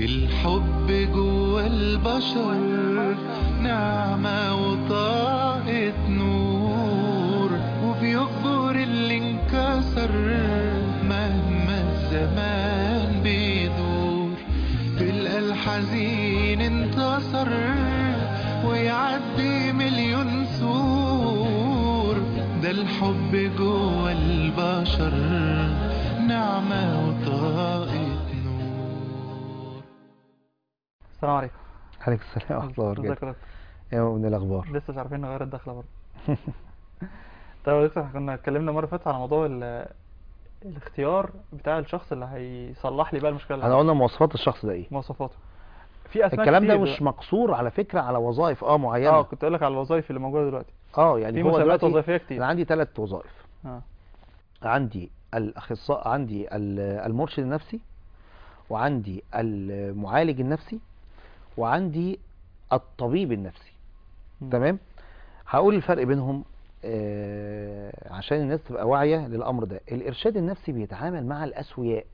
الحب جوا البشر نعمة وطاقة نور وبيكبر اللي انكسر مهما الزمان بيدور تلقى الحزين انتصر ويعدي مليون سور ده الحب جوا البشر نعمة وطاقة نور السلام عليكم عليك السلام ورحمة الله ازيك وبركاته يا دكتور؟ يا من الأخبار لسه مش عارفين نغير الدخله برضه طيب يا دكتور احنا كنا اتكلمنا مره فاتت على موضوع ال- الاختيار بتاع الشخص اللي هيصلح لي بقى المشكله اللي احنا عندي قلنا مواصفات الشخص ده ايه مواصفاته في اسماء الكلام ده كتير مش مقصور على فكرة على وظائف اه معينة اه كنت اقول لك على الوظائف اللي موجوده دلوقتي اه يعني في هو مسميات دلوقتي وظيفيه كتير انا عندي ثلاث وظائف اه عندي الاخصائي عندي ال- المرشد النفسي وعندي المعالج النفسي وعندي الطبيب النفسي مم. تمام هقول الفرق بينهم آه عشان الناس تبقى واعية للأمر ده الإرشاد النفسي بيتعامل مع الأسوياء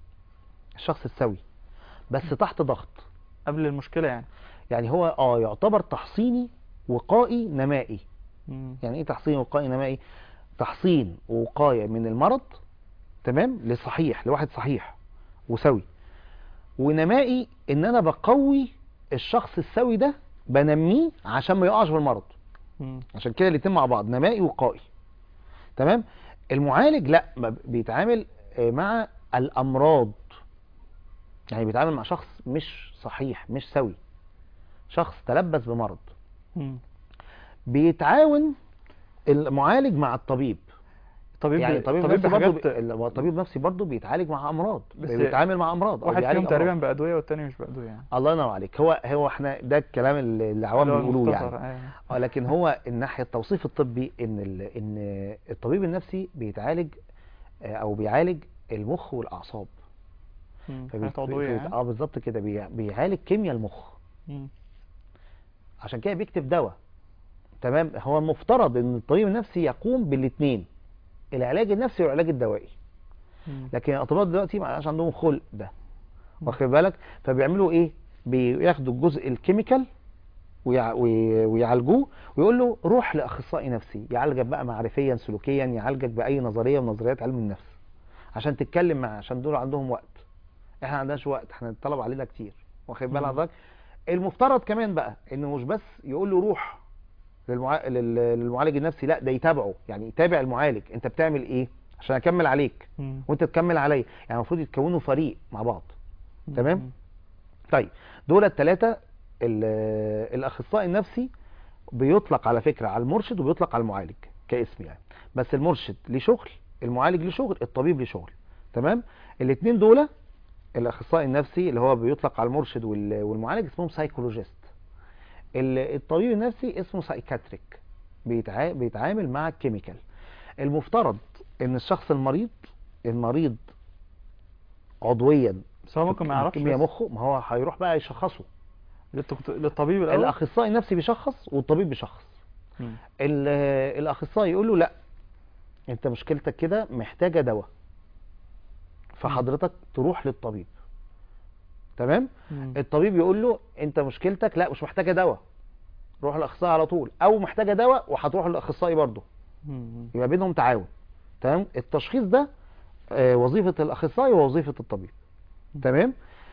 الشخص السوي بس تحت ضغط قبل المشكله يعني يعني هو اه يعتبر تحصيني وقائي نمائي مم. يعني ايه تحصين وقائي نمائي تحصين ووقاية من المرض تمام لصحيح لواحد صحيح وسوي ونمائي ان انا بقوي الشخص السوي ده بنميه عشان ما يقعش في المرض مم. عشان كده الاتنين مع بعض نمائي وقائي تمام المعالج لا ما ب- بيتعامل آه، مع الامراض يعني بيتعامل مع شخص مش صحيح مش سوي شخص تلبس بمرض مم. بيتعاون المعالج مع الطبيب طبيب يعني الطبيب طبيب النفسي برضه بحاجات بي... هو الطبيب النفسي برضه بيتعالج مع امراض بس بيتعامل مع امراض أو واحد بيعالج فيهم تقريبا أمراض. بأدوية والتاني مش بأدوية يعني الله ينور عليك هو هو احنا ده الكلام اللي العوام اللي هو بيقولوه المختصر، يعني أيوة. اه لكن هو الناحيه التوصيف الطبي ان ال... ان الطبيب النفسي بيتعالج آه، او بيعالج المخ والاعصاب مم. فبي- حاجات عضوية فبي- يعني اه بالظبط كده بي... بيعالج كيمياء المخ مم. عشان كده بيكتب دواء تمام هو المفترض ان الطبيب النفسي يقوم بالاثنين العلاج النفسي والعلاج الدوائي مم. لكن الاطباء دلوقتي ما عادش عندهم خلق ده واخد بالك فبيعملوا ايه بياخدوا الجزء الكيميكال ويع- وي- ويعالجوه ويقول له روح لاخصائي نفسي يعالجك بقى معرفيا سلوكيا يعالجك باي نظريه من نظريات علم النفس عشان تتكلم معاه عشان دول عندهم وقت احنا ما عندناش وقت احنا الطلب علينا كتير واخد بال مم. حضرتك المفترض كمان بقى انه مش بس يقول له روح للمع... لل- للمعالج النفسي لا ده يتابعه يعني يتابع المعالج انت بتعمل ايه عشان اكمل عليك مم. وانت تكمل عليا يعني المفروض يتكونوا فريق مع بعض مم. تمام؟ طيب دول الثلاثه الاخصائي النفسي بيطلق على فكره على المرشد وبيطلق على المعالج كاسم يعني بس المرشد ليه شغل المعالج ليه شغل الطبيب ليه شغل تمام الاثنين دول الاخصائي النفسي اللي هو بيطلق على المرشد وال- والمعالج اسمهم سايكولوجيست ال- الطبيب النفسي اسمه سايكاتريك بيتع... بيتعامل مع الكيميكال المفترض ان الشخص المريض المريض عضويا بس هو ممكن ما يعرفش كيمياء بس. مخه ما هو هيروح بقى يشخصه للتكت- للطبيب الأول الاخصائي النفسي بيشخص والطبيب بيشخص مم. ال- الاخصائي يقول له لا انت مشكلتك كده محتاجه دواء فحضرتك تروح للطبيب تمام مم. الطبيب يقول له انت مشكلتك لا مش محتاجه دواء روح للاخصائي على طول او محتاجه دواء وهتروح للاخصائي برضه مم. يبقى بينهم تعاون تمام التشخيص ده آه، وظيفه الاخصائي ووظيفه الطبيب تمام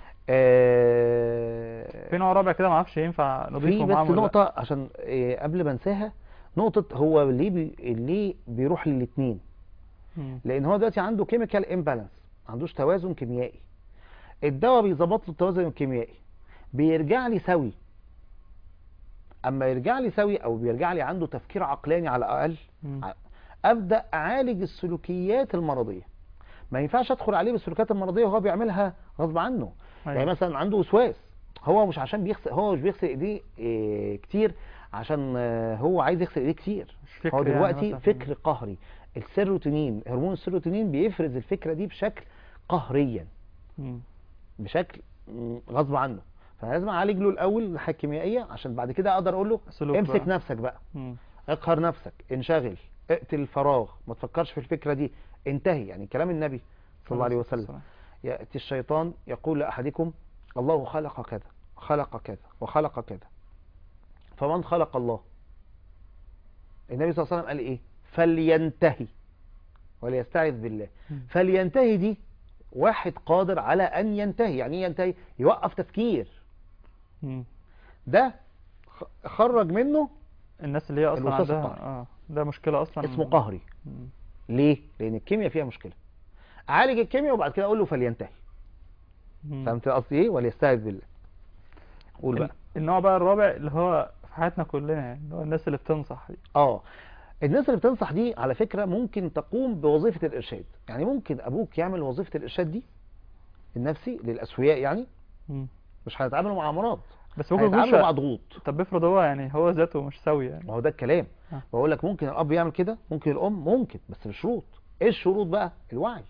آه، في نوع رابع كده ما اعرفش ينفع في نضيفه بس معاهم ولا لا. نقطة عشان إيه، قبل ما انساها نقطة هو ليه بي... ليه بيروح للاتنين مم. لأن هو دلوقتي عنده كيميكال امبالانس ما عندوش توازن كيميائي الدواء بيظبط له التوازن الكيميائي بيرجع لي سوي أما يرجع لي سوي أو بيرجع لي عنده تفكير عقلاني على الأقل مم. أبدأ أعالج السلوكيات المرضية ما ينفعش أدخل عليه بالسلوكيات المرضية وهو بيعملها غصب عنه أيوة. يعني مثلا عنده وسواس هو مش عشان بيغسل هو مش بيغسل ايديه إيه كتير عشان آه، هو عايز يغسل ايديه كتير مش فكر هو يعني دلوقتي مثلا في- فكر قهري السيروتونين هرمون السيروتونين بيفرز الفكرة دي بشكل قهريا مم. بشكل مم، غصب عنه فلازم اعالج له الاول الحاجه الكيميائيه عشان بعد كده اقدر اقول له سلوك امسك بقى. نفسك بقى مم. اقهر نفسك انشغل اقتل الفراغ ما تفكرش في الفكره دي انتهي يعني كلام النبي صلى الله عليه وسلم صلى يأتي الشيطان يقول لأحدكم الله خلق كذا خلق كذا وخلق كذا فمن خلق الله النبي صلى الله عليه وسلم قال ايه فلينتهي وليستعذ بالله مم. فلينتهي دي واحد قادر على ان ينتهي يعني ايه ينتهي يوقف تفكير مم. ده خ- خرج منه الناس اللي هي اصلا الوسواس عندها القهري. اه ده مشكله اصلا اسمه قهري مم. ليه لان الكيمياء فيها مشكله عالج الكيمياء وبعد كده اقول له فلينتهي مم. فهمت قصدي ايه وليستعذ بالله قول بقى النوع بقى الرابع اللي هو في حياتنا كلنا يعني اللي هو الناس اللي بتنصح دي اه الناس اللي بتنصح دي على فكرة ممكن تقوم بوظيفة الإرشاد يعني ممكن أبوك يعمل وظيفة الإرشاد دي النفسي للأسوياء يعني مم. مش هيتعاملوا مع أمراض بس ممكن هيتعاملوا مع يكونش ضغوط طب افرض هو يعني هو ذاته مش سوي يعني ما هو ده الكلام آه. بقول لك ممكن الأب يعمل كده ممكن الأم ممكن بس بشروط إيه الشروط بقى الوعي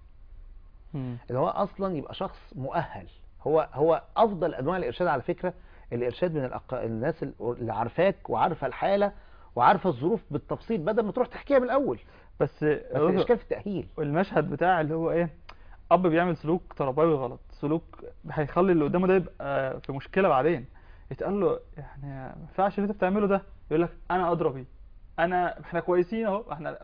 مم. ان هو اصلا يبقى شخص مؤهل هو هو افضل انواع الارشاد على فكره الارشاد من الأق... الناس اللي عارفاك وعارفه الحاله وعارفه الظروف بالتفصيل بدل ما تروح تحكيها من الاول بس بس الاشكال في التاهيل المشهد بتاع اللي هو ايه اب بيعمل سلوك تربوي غلط سلوك هيخلي اللي قدامه ده يبقى في مشكله بعدين يتقال له يعني ما ينفعش اللي انت بتعمله ده يقول لك انا ادرى بيه انا احنا كويسين اهو احنا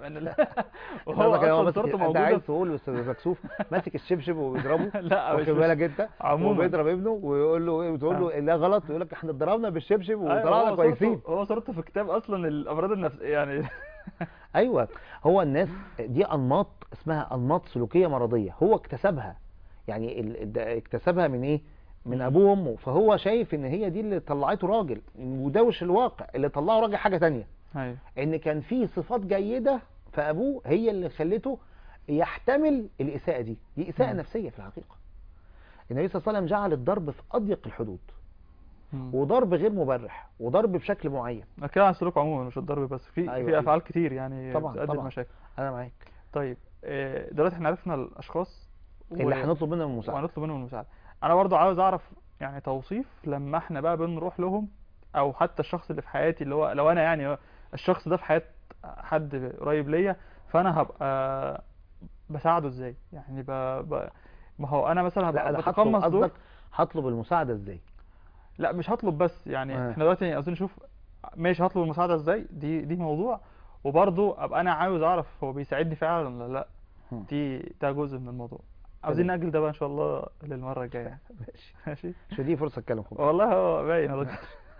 وهو قصدك إن هو اصلا ماسك- صورته انت موجوده عايز في- تقول استاذ مكسوف ماسك الشبشب وبيضربه لا مش واخد مش- بالك انت عموما وبيضرب ابنه ويقول له ايه وتقول له لا غلط يقول لك احنا اتضربنا بالشبشب أيوة، وطلعنا هو كويسين صورته هو صورته في كتاب اصلا الامراض النفسيه يعني ايوه هو الناس دي انماط اسمها انماط سلوكيه مرضيه هو اكتسبها يعني ال- ده اكتسبها من ايه من مم. ابوه وامه فهو شايف ان هي دي اللي طلعته راجل وده مش الواقع اللي طلعه راجل حاجه تانية ايوه ان كان في صفات جيده في ابوه هي اللي خلته يحتمل الاساءه دي دي اساءه مم. نفسيه في الحقيقه النبي صلى الله عليه وسلم جعل الضرب في اضيق الحدود مم. وضرب غير مبرح وضرب بشكل معين انا كده عن السلوك عموما مش الضرب بس في أيوة، في أيوة. افعال كتير يعني طبعاً، بتؤدي طبعاً. لمشاكل انا معاك طيب آه، دلوقتي احنا عرفنا الاشخاص اللي هنطلب منهم المساعده وهنطلب منهم المساعدة انا برضو عاوز اعرف يعني توصيف لما احنا بقى بنروح لهم او حتى الشخص اللي في حياتي اللي هو لو انا يعني الشخص ده في حياة حد قريب ليا فانا هبقى بساعده ازاي يعني ب... ب... ما هو انا مثلا لا هبقى انا هطلب بتقمص دور قصدك هطلب المساعده ازاي لا مش هطلب بس يعني آه. احنا دلوقتي عاوزين نشوف ماشي هطلب المساعدة ازاي دي دي موضوع وبرضو ابقى انا عاوز اعرف هو بيساعدني فعلا ولا لا هم. دي ده جزء من الموضوع عاوزين تمام. نأجل ده بقى ان شاء الله للمرة الجاية ماشي ماشي مش دي فرصه اتكلم خد والله هو باين يا دكتور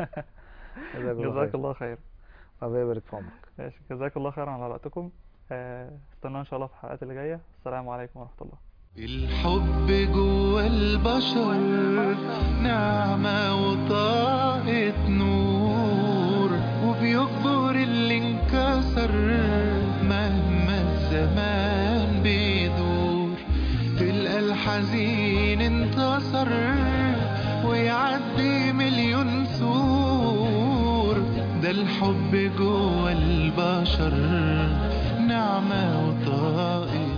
جزاك الله جزاك خير. الله خير الله يبارك في عمرك ماشي جزاك الله خيرا على وقتكم آه، استنونا ان شاء الله في الحلقات اللي جايه السلام عليكم ورحمه الله الحب جوا البشر نعمة وطاقة نور وبيكبر اللي انكسر مهما الزمان بيدور تلقى الحزين انتصر ويعدي مليون سور ده الحب جوا البشر نعمة وطاقة